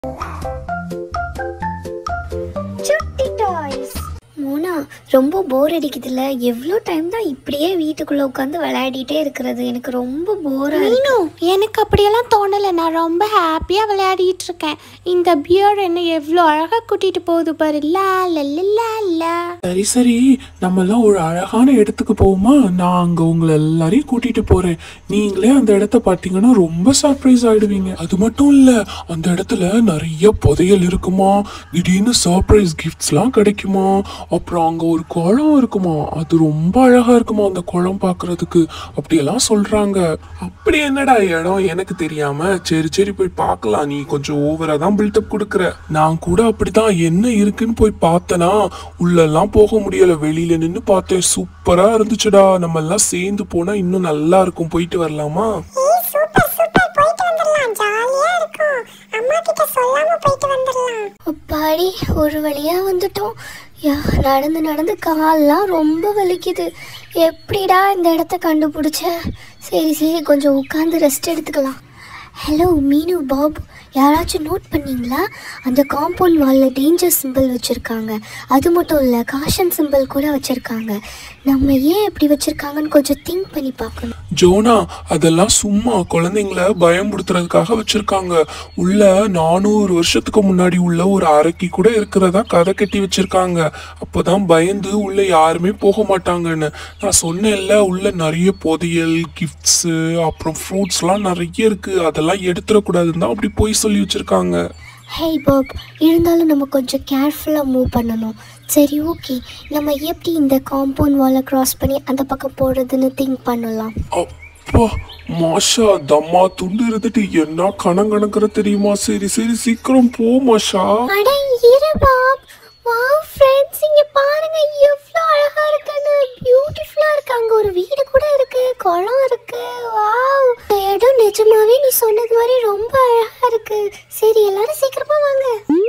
சுட்டி டாய்ஸ் மோனா ரொம்ப போர் அடிக்குதுல்ல எவ்வளோ டைம் தான் இப்படியே வீட்டுக்குள்ள உட்காந்து விளையாடிட்டே இருக்கிறது எனக்கு ரொம்ப போரா இருக்கு மீனு எனக்கு அப்படியெல்லாம் தோணலை நான் ரொம்ப ஹாப்பியாக விளையாடிட்டு இருக்கேன் இந்த பியர் என்ன எவ்வளோ அழகாக கூட்டிகிட்டு போகுது பாரு லா லா லா சரி சரி நம்ம எல்லாம் ஒரு அழகான இடத்துக்கு போவோமா நான் அங்க உங்களை எல்லாரையும் கூட்டிட்டு போறேன் நீங்களே அந்த இடத்த பார்த்தீங்கன்னா ரொம்ப சர்ப்ரைஸ் ஆயிடுவீங்க அது மட்டும் இல்ல அந்த இடத்துல நிறைய புதையல் இருக்குமா திடீர்னு சர்ப்ரைஸ் கிஃப்ட்ஸ்லாம் கிடைக்குமா அப்புறம் அங்க ஒரு குளம் இருக்குமா அது ரொம்ப அழகா இருக்குமா அந்த குளம் பார்க்கிறதுக்கு அப்படியெல்லாம் சொல்றாங்க அப்படி என்னடா இடம் எனக்கு தெரியாம சரி சரி போய் பார்க்கலாம் நீ கொஞ்சம் ஓவரா தான் பில்டப் கொடுக்குற நான் கூட அப்படிதான் என்ன இருக்குன்னு போய் பார்த்தனா உள்ளெல்லாம் போக முடியல வெளியில நின்னு பார்த்தேன் சூப்பரா இருந்துச்சுடா நம்ம எல்லாம் சேர்ந்து போனா இன்னும் நல்லா இருக்கும் போயிட்டு வரலாமா சூப்பர் சூப்பர் போயிட்டு வந்துடலாம் ஜாலியா இருக்கும் அம்மா கிட்ட சொல்லாம போயிட்டு வந்துடலாம் அப்பாடி ஒரு வழியா வந்துட்டோம் யா நடந்து நடந்து கால்லாம் ரொம்ப வலிக்குது எப்படிடா இந்த இடத்த கண்டுபிடிச்ச சரி சரி கொஞ்சம் உட்காந்து ரெஸ்ட் எடுத்துக்கலாம் ஹலோ மீனு பாபு யாராச்சும் நோட் பண்ணீங்களா அந்த காம்பவுண்ட் வாலில் டேஞ்சர் சிம்பிள் வச்சுருக்காங்க அது மட்டும் இல்லை காஷன் சிம்பிள் கூட வச்சுருக்காங்க நம்ம ஏன் இப்படி வச்சுருக்காங்கன்னு கொஞ்சம் திங்க் பண்ணி பார்க்கணும் ஜோனா அதெல்லாம் சும்மா குழந்தைங்கள பயம்படுத்துறதுக்காக வச்சிருக்காங்க உள்ள நானூறு வருஷத்துக்கு முன்னாடி உள்ள ஒரு அறைக்கு கூட இருக்கிறதா கதை கட்டி வச்சிருக்காங்க அப்போதான் பயந்து உள்ள யாருமே போக மாட்டாங்கன்னு நான் சொன்னேன்ல உள்ள நிறைய புதையல் கிஃப்ட்ஸ் அப்புறம் ஃப்ரூட்ஸ்லாம் நிறைய இருக்கு அதெல்லாம் எடுத்துடக்கூடாதுன்னு தான் அப்படி போய் சொல்லி வச்சிருக்காங்க ஹே பாப் இருந்தாலும் நம்ம கொஞ்சம் கேர்ஃபுல்லாக மூவ் பண்ணணும் சரி ஓகே நம்ம எப்படி இந்த காம்பவுண்ட் வாலை கிராஸ் பண்ணி அந்த பக்கம் போகிறதுன்னு திங்க் பண்ணலாம் அப்பா மாஷா தம்மா துண்டு இருந்துட்டு என்ன கணம் கணக்குற தெரியுமா சரி சரி சீக்கிரம் போ மாஷா அட இரு பாப் வாவ் ஃப்ரெண்ட்ஸ் இங்க பாருங்க எவ்வளோ அழகா இருக்குன்னு பியூட்டிஃபுல்லா இருக்கு அங்க ஒரு வீடு கூட இருக்கு குளம் இருக்கு வாவ் இந்த இடம் நிஜமாவே நீ சொன்னது மாதிரி ரொம்ப அழகா இருக்கு சரி எல்லாரும் சீக்கிரமா வாங்க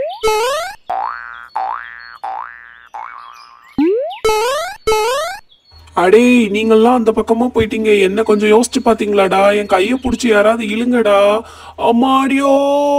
அடே நீங்கெல்லாம் அந்த பக்கமா போயிட்டீங்க என்ன கொஞ்சம் யோசிச்சு பாத்தீங்களாடா என் கைய புடிச்சு யாராவது இழுங்கடா அம்மாடியோ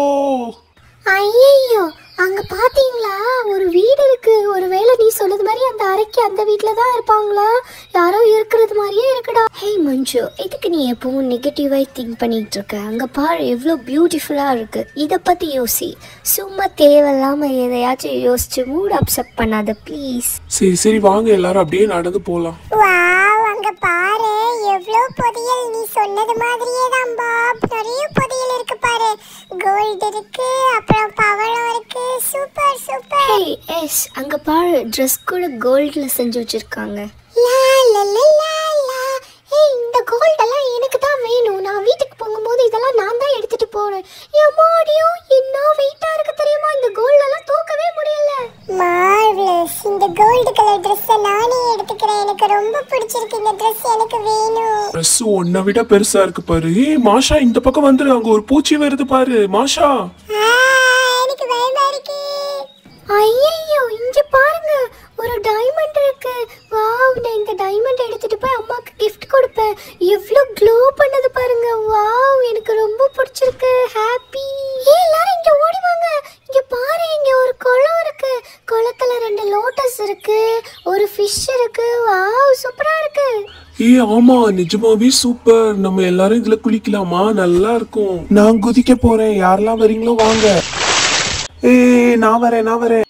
ஐயோ அங்க பாத்தீங்களா ஒரு வீடு இருக்கு ஒருவேளை நீ சொன்னது மாதிரி அந்த அறைக்கு அந்த வீட்ல தான் இருப்பாங்களா யாரோ இருக்கிறது மாதிரியே இருக்குடா ஹே மஞ்சு இதுக்கு நீ எப்பவும் நெகட்டிவா திங்க் பண்ணிட்டு இருக்க அங்க பாரு எவ்வளோ பியூட்டிஃபுல்லா இருக்கு இத பத்தி யோசி சும்மா தேவையில்லாம எதையாச்சும் யோசிச்சு மூட் அப்செட் பண்ணாத ப்ளீஸ் சரி சரி வாங்க எல்லாரும் அப்படியே நடந்து போலாம் வாவ் அங்க பாரு எவ்வளவு புதையல் நீ சொன்னது மாதிரியே தான் பாப் நிறைய புதையல் இருக்கு பாரு கோல்டு இருக்கு அப்புறம் பவளம் இருக்கு சூப்பர் சூப்பர் ஹே எஸ் அங்க பாரு ட்ரெஸ் கூட கோல்ட்ல செஞ்சு வச்சிருக்காங்க லா லா லா லா லா ஏய் இந்த கோல்ட் எல்லாம் எனக்கு தான் வேணும் நான் வீட்டுக்கு போகும்போது இதெல்லாம் நான் தான் எடுத்துட்டு போறேன் எம்மாடியோ என்ன வெயிட்டா இருக்கு தெரியுமா இந்த கோல்ட் எல்லாம் தூக்கவே முடியல மார்வலஸ் இந்த கோல்டு கலர் Dress நானே எடுத்துக்கிறேன் எனக்கு ரொம்ப பிடிச்சிருக்கு இந்த Dress எனக்கு வேணும் ட்ரெஸ் உன்னை விட பெருசா இருக்கு பாரு ஏய் மாஷா இந்த பக்கம் வந்துரு அங்க ஒரு பூச்சி வருது பாரு மாஷா ஆ, எனக்கு பயமா இருக்கு ஐயோ இங்க பாருங்க ஒரு டைமண்ட் இருக்கு வாவ் நான் இந்த டைமண்ட் எடுத்துட்டு போய் அம்மாக்கு gift கொடுப்பேன் எவ்வளோ க்ளோ பண்ணது பாருங்க வாவ் எனக்கு ரொம்ப பிடிச்சிருக்கு ஹாப்பி ஏய் எல்லாரும் இங்க ஓடி வாங்க இங்க பாரு இங்க ஒரு குளம் இருக்கு குளத்துல ரெண்டு லோட்டஸ் இருக்கு ஒரு ஃபிஷ் இருக்கு வாவ் சூப்பரா இருக்கு ஏய் ஆமா நிஜமாவே சூப்பர் நம்ம எல்லாரும் இதுல குளிக்கலாமா நல்லா இருக்கும் நான் குதிக்க போறேன் யாரெல்லாம் வரீங்களோ வாங்க ஏய் நான் வரேன் நான் வரேன்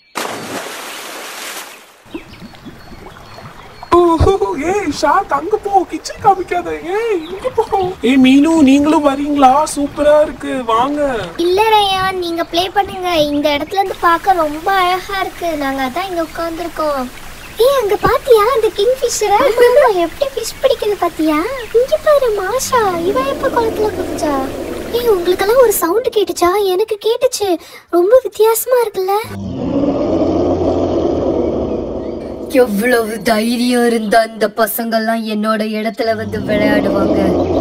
ஓஹோ, ஏய் ஷாக் அங்க போ கிச்சன் காமிக்காத ஏய் இங்க போ ஏய் மீனு நீங்களும் வரீங்களா சூப்பரா இருக்கு வாங்க இல்ல ரயான் நீங்க ப்ளே பண்ணுங்க இந்த இடத்துல இருந்து பார்க்க ரொம்ப அழகா இருக்கு நாங்க அதான் இங்க உட்கார்ந்துருக்கோம் ஏய் அங்க பாத்தியா அந்த கிங் ஃபிஷரை எப்படி ஃபிஷ் பிடிக்குது பாத்தியா இங்க பாரு மாஷா இவ எப்ப குளத்துல குதிச்சா ஏய் உங்களுக்கெல்லாம் ஒரு சவுண்ட் கேட்டுச்சா எனக்கு கேட்டுச்சு ரொம்ப வித்தியாசமா இருக்குல்ல எவ்வளவு தைரியம் இருந்தா இந்த பசங்கெல்லாம் என்னோட இடத்துல வந்து விளையாடுவாங்க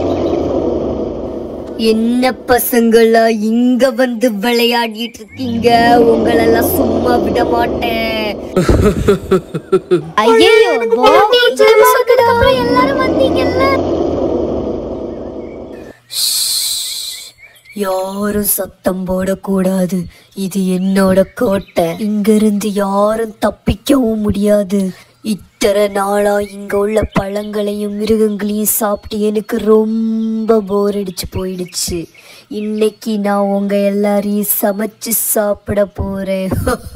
என்ன பசங்களா இங்க வந்து விளையாடிட்டு இருக்கீங்க உங்களெல்லாம் சும்மா விட மாட்டேன் ஐயோ அப்புறம் எல்லாரும் வந்தீங்கல்ல யாரும் சத்தம் போடக்கூடாது இது என்னோட கோட்டை இங்கிருந்து யாரும் தப்பிக்கவும் முடியாது இத்தனை நாளா இங்க உள்ள பழங்களையும் மிருகங்களையும் சாப்பிட்டு எனக்கு ரொம்ப போர் அடிச்சு போயிடுச்சு இன்னைக்கு நான் உங்க எல்லாரையும் சமைச்சு சாப்பிட போறேன்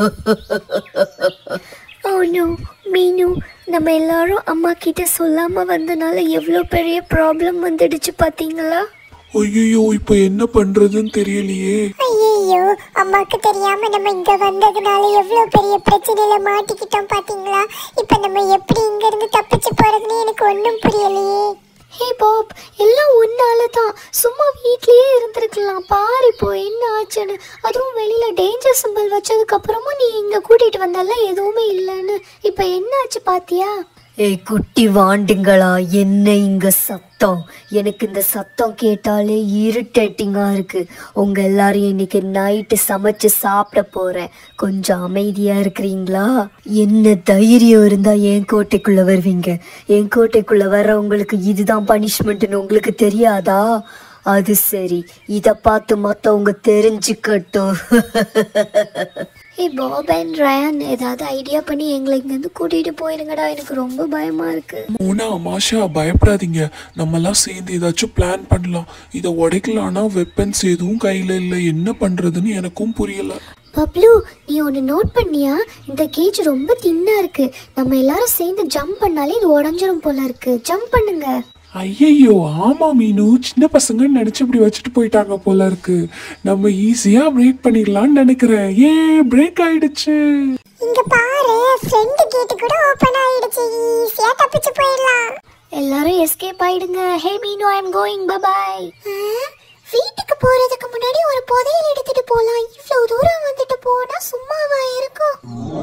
ஓனோ மீனு நம்ம எல்லாரும் அம்மா கிட்ட சொல்லாம வந்தனால எவ்வளோ பெரிய ப்ராப்ளம் வந்துடுச்சு பாத்தீங்களா ஐயோ இப்போ என்ன பண்றதுன்னு தெரியலையே ஐயோ அம்மாக்கு தெரியாம நம்ம இங்க வந்ததுனால எவ்வளவு பெரிய பிரச்சனையில மாட்டிக்கிட்டோம் பாத்தீங்களா இப்ப நம்ம எப்படி இங்க இருந்து தப்பிச்சு போறதுன்னு எனக்கு ஒண்ணும் புரியலையே ஹே பாப் எல்லாம் உன்னால தான் சும்மா வீட்லயே இருந்திருக்கலாம் பாரு இப்போ என்ன ஆச்சுன்னு அதுவும் வெளியில டேஞ்சர் சிம்பிள் வச்சதுக்கு அப்புறமும் நீ இங்க கூட்டிட்டு வந்தால எதுவுமே இல்லைன்னு இப்போ என்ன ஆச்சு பாத்தியா ஏய் குட்டி வாண்டுங்களா என்ன இங்க சத்தம் எனக்கு இந்த சத்தம் கேட்டாலே இரிட்டேட்டிங்கா இருக்கு உங்க எல்லாரையும் இன்னைக்கு நைட்டு சமைச்சு சாப்பிட போறேன் கொஞ்சம் அமைதியா இருக்கிறீங்களா என்ன தைரியம் இருந்தா என் கோட்டைக்குள்ள வருவீங்க என் கோட்டைக்குள்ள வர்றவங்களுக்கு இதுதான் பனிஷ்மெண்ட்னு உங்களுக்கு தெரியாதா அது சரி இத பார்த்து மத்தவங்க தெரிஞ்சுக்கட்டும் ஹே பாப் அண்ட் ரயான் ஏதாவது ஐடியா பண்ணி எங்களை இங்கேருந்து கூட்டிட்டு போயிருங்கடா எனக்கு ரொம்ப பயமா இருக்கு மோனா மாஷா பயப்படாதீங்க நம்மலாம் சேர்ந்து ஏதாச்சும் பிளான் பண்ணலாம் இதை உடைக்கலாம்னா வெப்பன்ஸ் எதுவும் கையில இல்லை என்ன பண்றதுன்னு எனக்கும் புரியல பப்ளு நீ ஒன்று நோட் பண்ணியா இந்த கேஜ் ரொம்ப தின்னா இருக்கு நம்ம எல்லாரும் சேர்ந்து ஜம்ப் பண்ணாலே இது உடஞ்சிரும் போல இருக்கு ஜம்ப் பண்ணுங்க ஐயையோ ஆமா மீனு சின்ன பசங்கன்னு நினைச்சு இப்படி வச்சுட்டு போயிட்டாங்க போல இருக்கு நம்ம ஈஸியா பிரேக் பண்ணிடலாம்னு நினைக்கிறேன் ஏ பிரேக் ஆயிடுச்சு இங்க பாரு ஃப்ரண்ட் கேட் கூட ஓபன் ஆயிடுச்சு ஈஸியா தப்பிச்சு போயிடலாம் எல்லாரும் எஸ்கேப் ஆயிடுங்க ஹே மீனு ஐ அம் கோயிங் பபாய் வீட்டுக்கு போறதுக்கு முன்னாடி ஒரு புதையல் எடுத்துட்டு போலாம் இவ்வளவு தூரம் வந்துட்டு போனா சும்மாவா இருக்கும்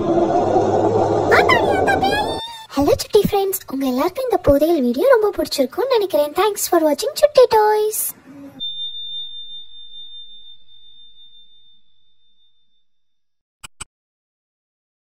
ஹலோ சுட்டி ஃப்ரெண்ட்ஸ் உங்க எல்லாருக்கும் இந்த புதையல் வீடியோ ரொம்ப பிடிச்சிருக்கும்னு நினைக்கிறேன் தேங்க்ஸ் ஃபார் வாட்சிங் சுட்டி டாய்ஸ்